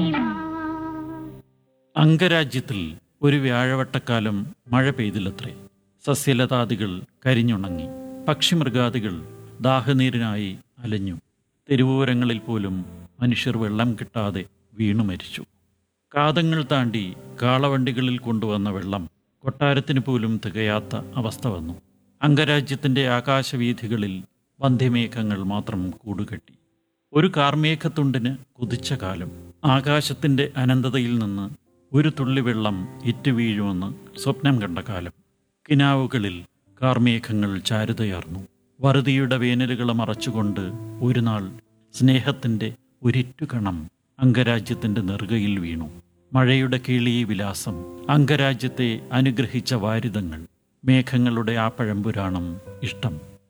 അംഗരാജ്യത്തിൽ ഒരു വ്യാഴവട്ടക്കാലം മഴ പെയ്തില്ലത്രേ സസ്യലതാദികൾ കരിഞ്ഞുണങ്ങി പക്ഷിമൃഗാദികൾ ദാഹനീരിനായി അലഞ്ഞു തെരുവോരങ്ങളിൽ പോലും മനുഷ്യർ വെള്ളം കിട്ടാതെ വീണു മരിച്ചു കാതങ്ങൾ താണ്ടി കാളവണ്ടികളിൽ കൊണ്ടുവന്ന വെള്ളം കൊട്ടാരത്തിന് പോലും തികയാത്ത അവസ്ഥ വന്നു അംഗരാജ്യത്തിൻ്റെ ആകാശവീഥികളിൽ വന്ധ്യമേഘങ്ങൾ മാത്രം കൂടുകെട്ടി ഒരു കാർമേഘത്തുണ്ടിന് കുതിച്ച കാലം ആകാശത്തിൻ്റെ അനന്തതയിൽ നിന്ന് ഒരു തുള്ളി വെള്ളം ഇറ്റുവീഴുമെന്ന് സ്വപ്നം കണ്ട കാലം കിനാവുകളിൽ കാർമേഘങ്ങൾ ചാരുതയാർന്നു വറുതിയുടെ വേനലുകളെ മറച്ചുകൊണ്ട് ഒരു നാൾ സ്നേഹത്തിൻ്റെ ഒരിറ്റുകണം അംഗരാജ്യത്തിൻ്റെ നെറുകയിൽ വീണു മഴയുടെ കിളി വിലാസം അംഗരാജ്യത്തെ അനുഗ്രഹിച്ച വാരിതങ്ങൾ മേഘങ്ങളുടെ ആ പഴംപുരാണം ഇഷ്ടം